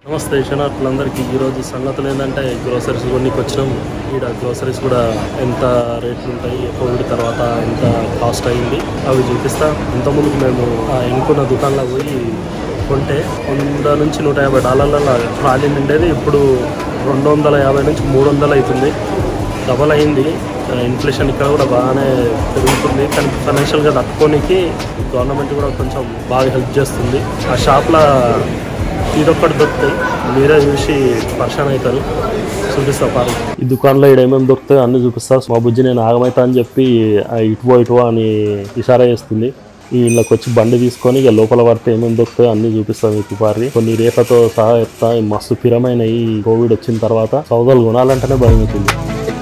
నమస్తే శనార్థులందరికీ ఈరోజు సంగతులు ఏంటంటే గ్రోసరీస్ కొన్నికి వచ్చినాం ఈడ గ్రోసరీస్ కూడా ఎంత రేట్లు ఉంటాయి కోవిడ్ తర్వాత ఎంత కాస్ట్ అయింది అవి చూపిస్తా ఇంతకుముందుకు మేము ఆ ఎన్నుకున్న దుకాణంలో పోయి కొంటే వంద నుంచి నూట యాభై డాలర్ల ట్రాలీ నిండేది ఇప్పుడు రెండు వందల యాభై నుంచి మూడు వందలు అవుతుంది డబల్ అయింది ఇన్ఫ్లేషన్ ఇక్కడ కూడా బాగానే పెరుగుతుంది కానీ ఫైనాన్షియల్గా తట్టుకోనికి గవర్నమెంట్ కూడా కొంచెం బాగా హెల్ప్ చేస్తుంది ఆ షాప్లో ఇదొక్కటి దొరుకుతాయి మీరే చూసి పర్షన్ అవుతారు చూపిస్తా పారు ఈ దుకాణంలో ఇక్కడ ఏమేమి దొరుకుతాయి అన్ని చూపిస్తా మా బుజ్జి నేను ఆగమైతా అని చెప్పి ఆ ఇటువో ఇటువో అని ఇషారా చేస్తుంది ఈ ఇళ్ళకి వచ్చి బండి తీసుకొని ఇక లోపల పడితే ఏమేమి దొరుకుతాయో అన్ని చూపిస్తాను మీకు పారి కొన్ని రేట్లతో సహా చెప్తా ఈ మస్తు పిరమైన ఈ కోవిడ్ వచ్చిన తర్వాత సౌదాలు కొనాలంటేనే భయం అవుతుంది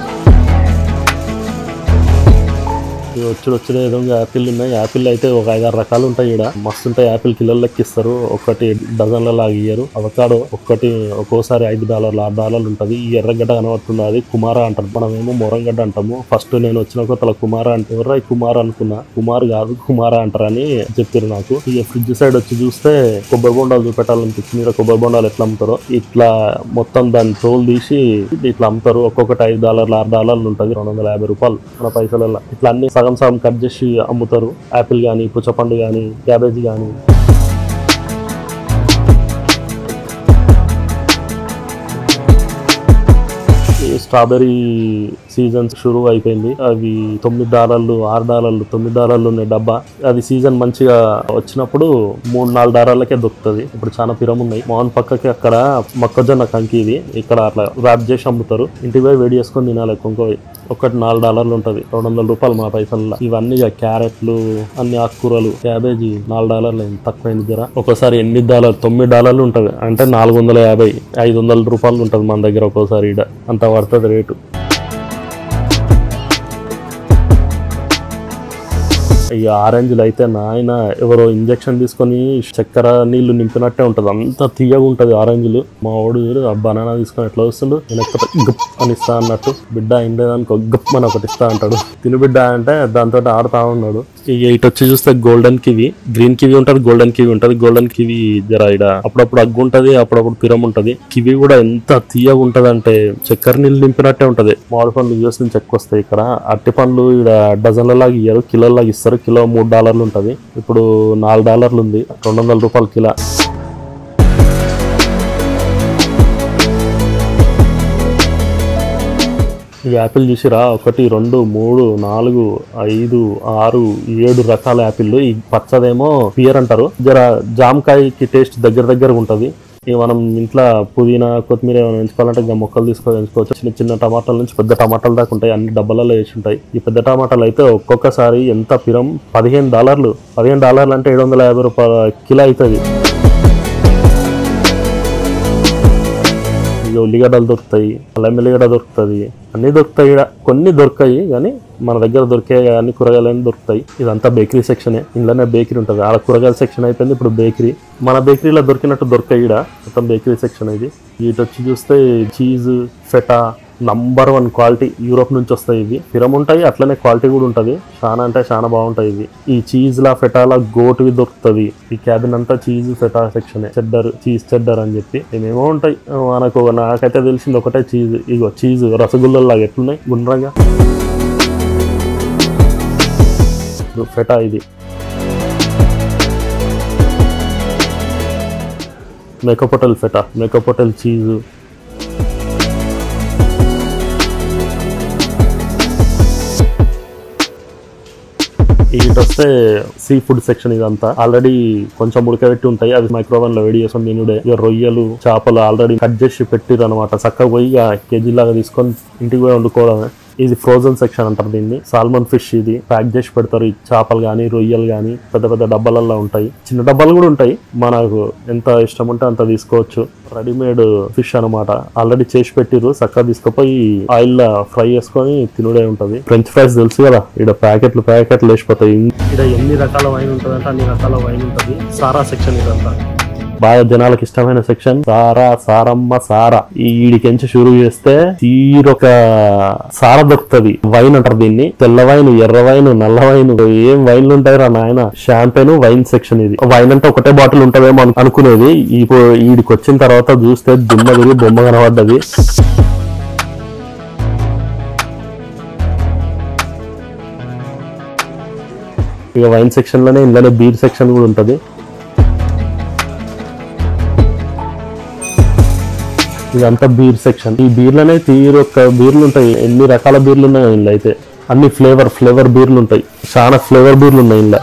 ఇవి వచ్చి వచ్చి ఏదో యాపిల్ ఉన్నాయి యాపిల్ అయితే ఒక ఐదారు రకాలు ఉంటాయి ఇక్కడ మస్తు ఉంటాయి యాపిల్ కిలోలు లెక్కిస్తారు ఒకటి డజన్ల లాగా ఇయ్యరు అవకాడో ఒక్కటి ఒక్కోసారి ఐదు డాలర్లు ఆరు డాలర్లు ఉంటుంది ఈ ఎర్రగడ్డ కనబడుతుంది అది కుమార అంటారు మనం ఏమో మొరంగడ్డ అంటాము ఫస్ట్ నేను వచ్చిన కొత్తల కుమార అంటే ఎవర్రా ఈ కుమార్ అనుకున్నా కుమార్ కాదు కుమార అంటారని చెప్పారు నాకు ఇక ఫ్రిడ్జ్ సైడ్ వచ్చి చూస్తే కొబ్బరి బొండాలు చూపెట్టాలనిపించింది ఇక్కడ కొబ్బరి బొండాలు ఎట్లా అమ్ముతారో ఇట్లా మొత్తం దాన్ని తోలు తీసి ఇట్లా అమ్ముతారు ఒక్కొక్కటి ఐదు డాలర్లు ఆరు డాలర్లు ఉంటుంది రెండు వందల యాభై రూపాయలు మన పైసలలో ఇట్లా అన్ని సగం సగం కట్ చేసి అమ్ముతారు యాపిల్ కానీ పుచ్చపండు కానీ క్యాబేజీ కానీ స్ట్రాబెర్రీ సీజన్ షురూ అయిపోయింది అవి తొమ్మిది డాలర్లు ఆరు డాలర్లు తొమ్మిది డాలర్లు ఉన్నాయి డబ్బా అది సీజన్ మంచిగా వచ్చినప్పుడు మూడు నాలుగు డాలర్లకే దొరుకుతుంది ఇప్పుడు చాలా పిరం ఉన్నాయి మోహన్ పక్కకి అక్కడ మొక్కజొన్న కంకి ఇది ఇక్కడ అట్లా ర్యాప్ చేసి అమ్ముతారు ఇంటికి పోయి వేడి చేసుకొని తినాలి కొంకో ఒకటి నాలుగు డాలర్లు ఉంటుంది రెండు వందల రూపాయలు మా పైసల్లో ఇవన్నీ ఇక క్యారెట్లు అన్ని ఆకుకూరలు క్యాబేజీ నాలుగు డాలర్లు అయింది తక్కువైంది జర ఒక్కోసారి ఎనిమిది డాలర్లు తొమ్మిది డాలర్లు ఉంటుంది అంటే నాలుగు వందల యాభై ఐదు వందల రూపాయలు ఉంటుంది మన దగ్గర ఒక్కోసారి ఈడ అంత పడుతుంది రేటు ఈ ఆరెంజ్లు అయితే నాయన ఎవరో ఇంజెక్షన్ తీసుకొని చక్కెర నీళ్లు నింపినట్టే ఉంటది అంత తీయగా ఉంటది ఆరెంజ్లు మా వాడు చూడు ఆ బనానా తీసుకొని ఎట్లా వస్తుండు నేను ఎక్కడ గప్ అని ఇస్తా అన్నట్టు బిడ్డ అయిండేదానికి ఒక గప్ అని ఒకటి ఇస్తా అంటాడు తిను బిడ్డ అంటే దాంతో ఆడుతా ఉన్నాడు ఇక ఇటు వచ్చి చూస్తే గోల్డెన్ కివి గ్రీన్ కివి ఉంటది గోల్డెన్ కివి ఉంటది గోల్డెన్ కివి జర ఇడ అప్పుడప్పుడు అగ్గు ఉంటది అప్పుడప్పుడు పిరం ఉంటది కివి కూడా ఎంత తీయగా ఉంటది అంటే చక్కెర నీళ్ళు నింపినట్టే ఉంటది మామిడి పండ్లు యూఎస్ నుంచి ఎక్కువ వస్తాయి ఇక్కడ అట్టి పండ్లు ఇక్కడ డజన్ల లాగా ఇయ్యరు కిలోల లాగా ఇస్తారు కిలో మూడు డాలర్లు ఉంటది ఇప్పుడు నాలుగు డాలర్లు ఉంది రెండు వందల రూపాయలు కిలో ఈ యాపిల్ చూసిరా ఒకటి రెండు మూడు నాలుగు ఐదు ఆరు ఏడు రకాల యాపిల్ ఈ పచ్చదేమో పియర్ అంటారు జర జామకాయకి టేస్ట్ దగ్గర దగ్గర ఉంటది ఇక మనం ఇంట్లో పుదీనా కొత్తిమీర ఏమైనా ఎంచుకోవాలంటే ఇంకా మొక్కలు తీసుకొని ఎంచుకోవచ్చు చిన్న చిన్న టమాటాల నుంచి పెద్ద టమాటాల దాకా ఉంటాయి అన్ని డబ్బాలలో వేసి ఉంటాయి ఈ పెద్ద టమాటాలు అయితే ఒక్కొక్కసారి ఎంత పిరం పదిహేను డాలర్లు పదిహేను డాలర్లు అంటే ఏడు వందల యాభై రూపాయల కిలో అవుతుంది ఇక ఉల్లిగడ్డలు దొరుకుతాయి అల్లం ఎల్లిగడ్డ దొరుకుతుంది అన్నీ దొరుకుతాయి ఈడ కొన్ని దొరుకుతాయి కానీ మన దగ్గర దొరికే అన్ని కూరగాయలు అన్నీ దొరుకుతాయి ఇదంతా బేకరీ సెక్షనే ఇంట్లోనే బేకరీ ఉంటుంది ఆడ కూరగాయల సెక్షన్ అయిపోయింది ఇప్పుడు బేకరీ మన బేకరీలో దొరికినట్టు దొరకాయి ఈడ మొత్తం బేకరీ సెక్షన్ ఇది ఇటు వచ్చి చూస్తే cheese feta number one quality Europe నుంచి వస్తాయి ఇవి ఫిరం ఉంటాయి అట్లనే క్వాలిటీ కూడా ఉంటుంది చాలా అంటే చాలా బాగుంటాయి ఇవి ఈ చీజ్ లా ఫెటాలా గోటువి దొరుకుతుంది ఈ క్యాబిన్ అంతా cheese feta section cheddar cheese cheddar అని చెప్పి ఏమేమో ఉంటాయి మనకు నాకైతే తెలిసింది ఒకటే చీజ్ ఇగో చీజ్ రసగుల్లలాగా ఎట్లున్నాయి గుండ్రంగా ఇది ఫెటా ఇది మేకప్ హోటల్ ఫెటా మేకప్ హోటల్ చీజ్ ఇటు వస్తే సీ ఫుడ్ సెక్షన్ ఇదంతా ఆల్రెడీ కొంచెం ఉడకబెట్టి ఉంటాయి అవి మైక్రోవెన్ లో వేడి చేసుకొని తినుడే ఇక రొయ్యలు చేపలు ఆల్రెడీ కట్ చేసి పెట్టిరు అనమాట చక్కగా పోయి ఇక కేజీ లాగా తీసుకొని ఇంటికి పోయి వండుకోవడమే ఇది ఫ్రోజన్ సెక్షన్ అంటారు దీన్ని సాల్మన్ ఫిష్ ఇది ప్యాక్ చేసి పెడతారు ఈ చేపలు కానీ రొయ్యలు కానీ పెద్ద పెద్ద డబ్బాలలో ఉంటాయి చిన్న డబ్బాలు కూడా ఉంటాయి మనకు ఎంత ఇష్టం ఉంటే అంత తీసుకోవచ్చు రెడీమేడ్ ఫిష్ అనమాట ఆల్రెడీ చేసి పెట్టిరు చక్కగా తీసుకుపోయి ఆయిల్ లో ఫ్రై చేసుకొని తినుడే ఉంటది ఫ్రెంచ్ ఫ్రైస్ తెలుసు కదా ఇక్కడ ప్యాకెట్లు ప్యాకెట్లు వేసిపోతాయి ఇక్కడ ఎన్ని రకాల వైన్ ఉంటుంది అంటే అన్ని రకాల వైన్ ఉంటుంది సారా సెక్షన్ ఇదంతా బాగా జనాలకు ఇష్టమైన సెక్షన్ సారా సారమ్మ సారా ఈ ఈడికెంచి షురు చేస్తే తీరొక సారా దొరుకుతది వైన్ అంటారు దీన్ని తెల్ల వైన్ ఎర్ర వైన్ నల్ల వైన్ ఏం వైన్లు ఉంటాయి రా నాయన షాంపెన్ వైన్ సెక్షన్ ఇది వైన్ అంటే ఒకటే బాటిల్ ఉంటదేమో అను- అనుకునేది ఇప్పుడు ఈడికి వచ్చిన తర్వాత చూస్తే దుమ్మ తిరిగి బొమ్మ కనబడ్డది ఇక వైన్ సెక్షన్ లోనే ఇందులోనే బీర్ సెక్షన్ కూడా ఉంటది ఇదంతా బీర్ సెక్షన్ ఈ బీర్లనే తీరు ఒక బీర్లు ఉంటాయి ఎన్ని రకాల బీర్లు ఉన్నాయి ఇందులో అయితే అన్ని ఫ్లేవర్ ఫ్లేవర్ బీర్లు ఉంటాయి చాలా ఫ్లేవర్ బీర్లు ఉన్నాయి ఇందులో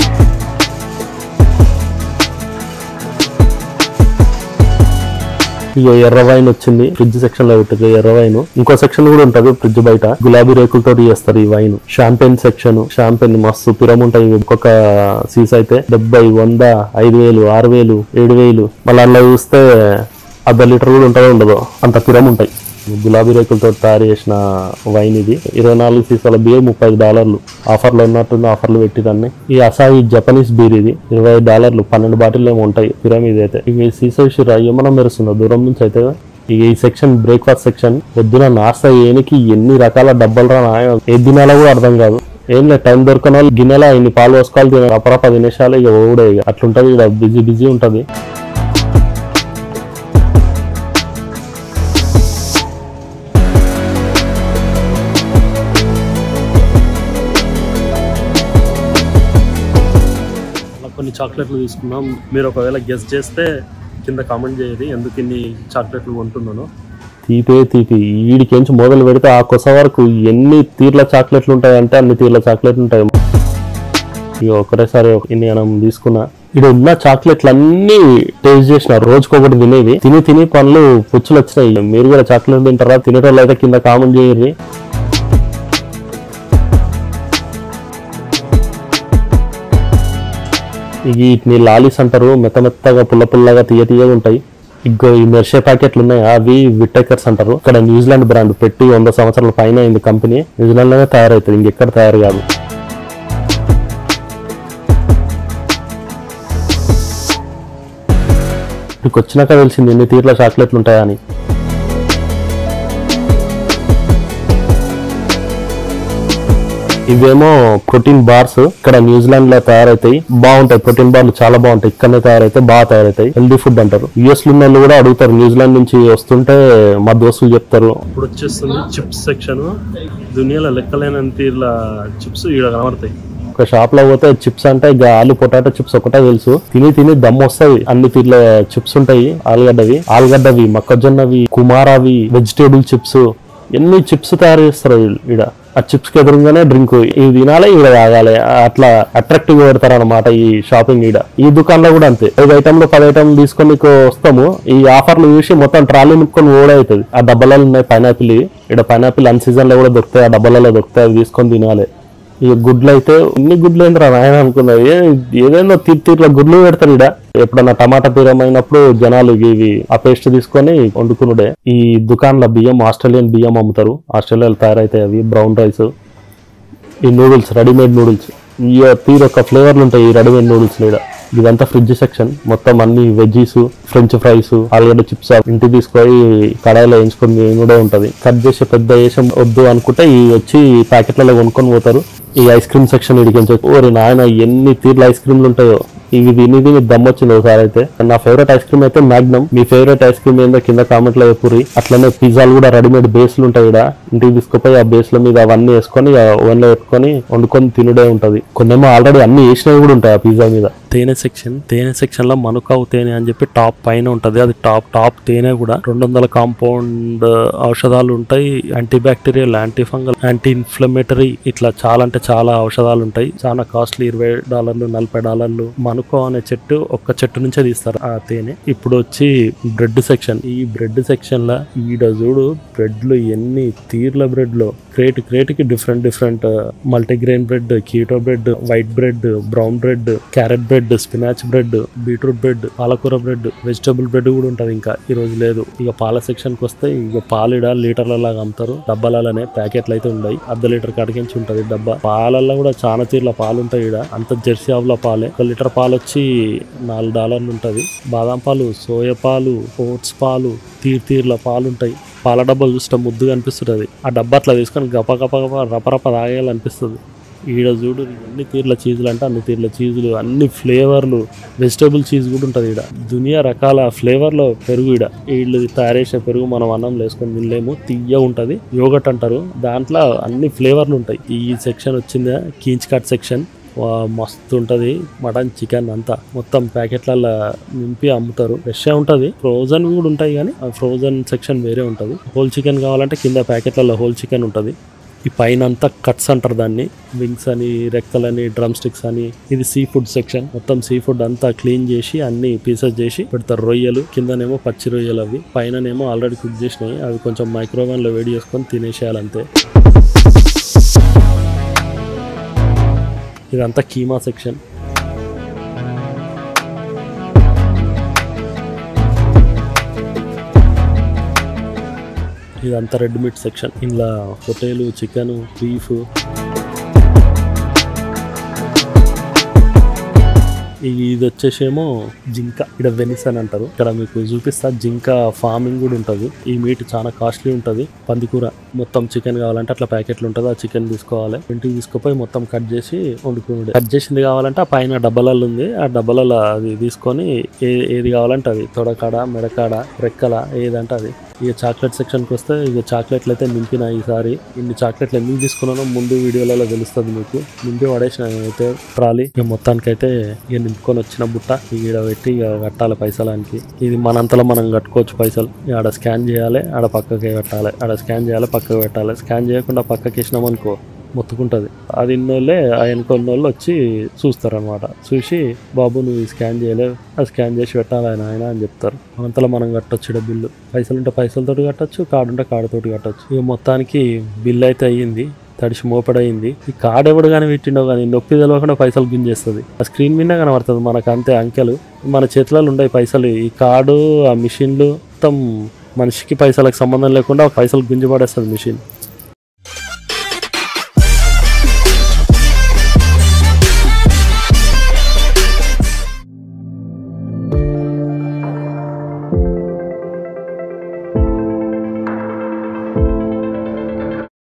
ఇక ఎర్ర వైన్ వచ్చింది ఫ్రిడ్జ్ సెక్షన్ లో ఉంటుంది ఎర్ర వైన్ ఇంకో సెక్షన్ కూడా ఉంటది ఫ్రిడ్జ్ బయట గులాబీ రేకులతో చేస్తారు ఈ వైన్ షాంపెన్ సెక్షన్ షాంపెన్ మస్తు పిరం ఉంటాయి ఒక్కొక్క సీస్ అయితే డెబ్బై వంద ఐదు వేలు ఆరు వేలు ఏడు వేలు మళ్ళీ అందులో చూస్తే అర్ధ లీటర్ కూడా ఉంటుందో ఉండదో అంత పిరం ఉంటాయి గులాబీ రేకులతో తయారు చేసిన వైన్ ఇది ఇరవై నాలుగు సీసాల బియర్ ముప్పై ఐదు డాలర్లు ఆఫర్లో ఉన్నట్టుంది ఆఫర్లు పెట్టిరన్ని ఈ అసాయి జపనీస్ బీర్ ఇది ఇరవై ఐదు డాలర్లు పన్నెండు బాటిల్ ఏమో ఉంటాయి పిరమిడ్ అయితే ఇక ఈ సీసా విషయం ఏమన్నా మెరుస్తుందో దూరం నుంచి అయితే ఇక ఈ సెక్షన్ బ్రేక్ఫాస్ట్ సెక్షన్ పొద్దున నాస్తా ఏనికి ఎన్ని రకాల డబ్బాలు రా నాయ ఏ దినాలో కూడా అర్థం కాదు ఏం లేదు టైం దొరకని వాళ్ళు గిన్నెలో ఇన్ని పాలు పోసుకోవాలి తిన అపరా పది నిమిషాలు ఇక ఓడే ఇక అట్లుంటది ఇక బిజీ బిజీ ఉంటది అలా కొన్ని చాక్లెట్లు తీసుకున్నాం మీరు ఒకవేళ గెస్ చేస్తే కింద కామెంట్ చేయరు ఎందుకు ఇన్ని చాక్లెట్లు కొంటున్నాను తీపే తీపి వీడికించి మొదలు పెడితే ఆ కొస వరకు ఎన్ని తీర్ల చాక్లెట్లు ఉంటాయంటే అన్ని తీర్ల చాక్లెట్లు ఉంటాయి ఇక ఒకటేసారి ఇన్ని మనం తీసుకున్నా ఇక్కడ ఉన్న చాక్లెట్లు అన్ని టేస్ట్ చేసిన రోజుకొకటి తినేవి తిని తిని పనులు పుచ్చులు వచ్చినాయి మీరు కూడా చాక్లెట్ తింటారా తినేటోళ్ళు అయితే కింద కామెంట్ చేయర్రి ఇవి వీటిని లాలీస్ అంటారు మెత్త మెత్తగా పుల్ల పుల్లగా తీయ తీయగా ఉంటాయి ఇంకో ఈ మెర్షే ప్యాకెట్లు ఉన్నాయి అవి విట్టేకర్స్ అంటారు ఇక్కడ న్యూజిలాండ్ బ్రాండ్ పెట్టి వంద సంవత్సరాల పైన అయింది కంపెనీ న్యూజిలాండ్ లోనే తయారవుతుంది ఇంకెక్కడ తయారు కాదు ఇక్కడికి వచ్చినాక తెలిసింది ఎన్ని తీర్ల చాక్లెట్లు ఉంటాయని ఇవేమో ప్రోటీన్ బార్స్ ఇక్కడ న్యూజిలాండ్ లో తయారైతాయి బాగుంటాయి ప్రోటీన్ బార్లు చాలా బాగుంటాయి ఇక్కడనే తయారైతాయి బాగా తయారైతాయి హెల్దీ ఫుడ్ అంటారు యుఎస్ లో ఉన్న వాళ్ళు కూడా అడుగుతారు న్యూజిలాండ్ నుంచి వస్తుంటే మా దోస్తులు చెప్తారు ఇప్పుడు వచ్చేస్తుంది చిప్స్ సెక్షన్ దునియాలో లెక్కలేనంత తీర్ల చిప్స్ ఈడ కనబడతాయి ఒక షాప్ లో పోతే చిప్స్ అంటే ఇక ఆలు పొటాటో చిప్స్ ఒకటే తెలుసు తిని తిని దమ్ వస్తాయి అన్ని తీర్ల చిప్స్ ఉంటాయి ఆలుగడ్డవి ఆలుగడ్డవి మొక్కజొన్నవి కుమారావి వెజిటేబుల్ చిప్స్ ఎన్ని చిప్స్ తయారు చేస్తారు ఈడ ఆ చిప్స్ కి ఎదురుగానే డ్రింక్ ఇవి తినాలి ఈడ తాగాలి అట్లా అట్రాక్టివ్ పెడతారు అనమాట ఈ షాపింగ్ ఈడ ఈ దుకాణంలో కూడా అంతే ఐదు ఐటమ్లు పది ఐటమ్లు తీసుకొని నీకు వస్తాము ఈ ఆఫర్లు చూసి మొత్తం ట్రాలీ నింపుకొని ఓడవుతుంది ఆ డబ్బాలలో ఉన్నాయి పైనాపిల్ ఇక్కడ పైనాపిల్ అన్ సీజన్ లో కూడా దొరుకుతాయి ఆ డబ్బాలలో దొరుకుతాయి అవి తీసుకొని తినాలి ఈ గుడ్లు అయితే ఇన్ని గుడ్లు ఏంద్రా నాయన అనుకున్నది ఏ- ఏదేందో తీర్ తీర్ల గుడ్లు పెడతారు ఇడ ఎప్పుడన్నా టమాటా తీరమైనప్పుడు జనాలు ఇవి ఆ పేస్ట్ తీసుకొని వండుకునుడే ఈ దుకాణంలో బియ్యం ఆస్ట్రేలియన్ బియ్యం అమ్ముతారు ఆస్ట్రేలియాలో తయారైతాయి అవి బ్రౌన్ రైస్ ఈ నూడిల్స్ రెడీమేడ్ నూడిల్స్ ఈ తీరు ఒక ఫ్లేవర్లు ఉంటాయి ఈ రెడీమేడ్ నూడిల్స్ మీద ఇదంతా ఫ్రిడ్జ్ సెక్షన్ మొత్తం అన్ని వెజ్జీస్ ఫ్రెంచ్ ఫ్రైస్ ఆలుగడ్డ చిప్స్ ఇంటికి తీసుకొని కడాయిలో వేయించుకొని కూడా ఉంటది కట్ చేసే పెద్ద వేసం వద్దు అనుకుంటే ఈ వచ్చి ప్యాకెట్లలో కొనుక్కొని పోతారు ఈ ఐస్ క్రీమ్ సెక్షన్ ఇడికి ఓరి నాయన ఎన్ని తీర్ల ఐస్ క్రీమ్లు ఉంటాయో ఇవి తిని తిని దమ్ వచ్చింది ఒకసారి అయితే నా ఫేవరెట్ ఐస్ క్రీమ్ అయితే మ్యాగ్నమ్ మీ ఫేవరెట్ ఐస్ క్రీమ్ ఏందో కింద కామెంట్ లో చెప్పుర్రి అట్లనే పిజ్జాలు కూడా రెడీమేడ్ బేస్లు ఉంటాయి ఇక్కడ ఇంటికి తీసుకుపోయి ఆ బేస్ల మీద అవన్నీ వేసుకొని ఓవెన్ లో పెట్టుకొని వండుకొని తినుడే ఉంటది కొన్నేమో ఆల్రెడీ అన్ని వేసినవి కూడా ఉంటాయి ఆ పిజ్జా మీద తేనె సెక్షన్ తేనె సెక్షన్ లో మనుకావు తేనె అని చెప్పి టాప్ పైన ఉంటది అది టాప్ టాప్ తేనె కూడా రెండు వందల కాంపౌండ్ ఔషధాలు ఉంటాయి anti bacterial anti fungal anti inflammatory ఇట్లా చాలా అంటే చాలా ఔషధాలు ఉంటాయి చాలా కాస్ట్లీ ఇరవై డాలర్లు నలభై డాలర్లు మనుకో అనే చెట్టు ఒక్క చెట్టు నుంచే తీస్తారు ఆ తేనె ఇప్పుడు వచ్చి బ్రెడ్ సెక్షన్ ఈ బ్రెడ్ సెక్షన్ లో ఈడ చూడు బ్రెడ్లు ఎన్ని తీర్ల బ్రెడ్లు క్రేట్ క్రేట్ కి different different multigrain bread keto bread white bread brown bread carrot bread bread spinach bread beetroot bread పాలకూర బ్రెడ్ వెజిటబుల్ బ్రెడ్ కూడా ఉంటది ఇంకా ఈ రోజు లేదు ఇక పాల సెక్షన్ కి వస్తే ఇక పాలిడ లీటర్ల లాగా అమ్ముతారు డబ్బాలనే ప్యాకెట్లు అయితే ఉన్నాయి అర్ధ లీటర్ కడిగించి ఉంటది డబ్బా పాలల్లో కూడా చాలా తీర్ల పాలు ఉంటాయి ఈడ అంత జెర్సీ ఆవుల పాలే ఒక లీటర్ పాలు వచ్చి నాలుగు డాలర్లు ఉంటది బాదం పాలు సోయా పాలు ఓట్స్ పాలు తీర్ తీర్ల పాలు ఉంటాయి పాల డబ్బాలు చూస్తే ముద్దుగా అనిపిస్తుంటది ఆ డబ్బా అట్లా తీసుకొని గప గప గప రపరప తాగేయాలనిపిస్తుంది ఈడ చూడు అన్ని తీర్ల చీజులు అంటే అన్ని తీర్ల చీజులు అన్ని ఫ్లేవర్లు వెజిటేబుల్ చీజ్ కూడా ఉంటుంది ఈడ దునియా రకాల ఫ్లేవర్లో పెరుగు ఈడ వీళ్ళు తయారు చేసే పెరుగు మనం అన్నం వేసుకొని తినలేము తీయ ఉంటది యోగట్ అంటారు దాంట్లో అన్ని ఫ్లేవర్లు ఉంటాయి ఈ సెక్షన్ వచ్చిందా కీచ్ కట్ సెక్షన్ వా, మస్తు ఉంటది మటన్ చికెన్ అంతా మొత్తం ప్యాకెట్లలో నింపి అమ్ముతారు ఫ్రెష్ ఉంటది ఫ్రోజన్ కూడా ఉంటాయి కానీ ఆ ఫ్రోజన్ సెక్షన్ వేరే ఉంటది హోల్ చికెన్ కావాలంటే కింద ప్యాకెట్లలో హోల్ చికెన్ ఉంటది ఈ పైన అంతా కట్స్ అంటారు దాన్ని వింగ్స్ అని రెక్కలని డ్రమ్ స్టిక్స్ అని ఇది సీ ఫుడ్ సెక్షన్ మొత్తం సీ ఫుడ్ అంతా క్లీన్ చేసి అన్ని పీసెస్ చేసి పెడతారు రొయ్యలు కిందనేమో పచ్చి రొయ్యలు అవి పైననేమో ఆల్రెడీ కుక్ చేసినాయి అవి కొంచెం మైక్రోవేవ్ లో వేడి చేసుకొని తినేసేయాలి అంతే ఇదంతా కీమా సెక్షన్ ఇదంతా రెడ్ మీట్ సెక్షన్ ఇందులో పొటేలు చికెన్ బీఫ్ ఇది వచ్చేసేమో జింక ఇక్కడ వెనిస్ అని అంటారు ఇక్కడ మీకు చూపిస్తా జింక ఫార్మింగ్ కూడా ఉంటుంది ఈ మీట్ చాలా కాస్ట్లీ ఉంటుంది పందికూర మొత్తం చికెన్ కావాలంటే అట్లా ప్యాకెట్లు ఉంటుంది ఆ చికెన్ తీసుకోవాలి ఇంటికి తీసుకుపోయి మొత్తం కట్ చేసి వండుకునే కట్ చేసింది కావాలంటే ఆ పైన డబ్బలలో ఉంది ఆ డబ్బలలో అది తీసుకొని ఏ ఏది కావాలంటే అది తొడకాడ మెడకాడ రెక్కల ఏదంటే అది ఇక చాక్లెట్ సెక్షన్కి వస్తే ఇక చాక్లెట్లు అయితే నింపిన ఈసారి ఇన్ని చాక్లెట్లు ఎందుకు తీసుకున్నానో ముందు వీడియోలలో తెలుస్తుంది మీకు నింపి పడేసిన అయితే ట్రాలీ ఇక మొత్తానికైతే ఇక నింపుకొని వచ్చిన బుట్ట ఈడ పెట్టి ఇక కట్టాలి పైసలానికి ఇది మనంతలో మనం కట్టుకోవచ్చు పైసలు ఇక ఆడ స్కాన్ చేయాలి ఆడ పక్కకి కట్టాలి ఆడ స్కాన్ చేయాలి పక్కకి పెట్టాలి స్కాన్ చేయకుండా పక్కకి వేసినాం అనుకో మొత్తుకుంటుంది అది ఇన్నోళ్ళే ఆ వెనుకొన్నోళ్ళు వచ్చి చూస్తారనమాట చూసి బాబు నువ్వు స్కాన్ చేయలేవు అది స్కాన్ చేసి పెట్టాలి ఆయన ఆయన అని చెప్తారు అంతలో మనం కట్టొచ్చు ఈడ బిల్లు పైసలు ఉంటే పైసలతోటి కట్టొచ్చు కార్డు ఉంటే కార్డుతోటి కట్టొచ్చు ఇక మొత్తానికి బిల్ అయితే అయ్యింది తడిసి మోపడైంది ఈ కార్డు ఎవడు కానీ పెట్టిండో కానీ నొప్పి తెలవకుండా పైసలు గుంజేస్తుంది ఆ స్క్రీన్ మీద కనబడుతుంది మనకు అంతే అంకెలు మన చేతులలో ఉండే పైసలు ఈ కార్డు ఆ మిషన్లు మొత్తం మనిషికి పైసలకు సంబంధం లేకుండా పైసలు గుంజి పడేస్తుంది మిషన్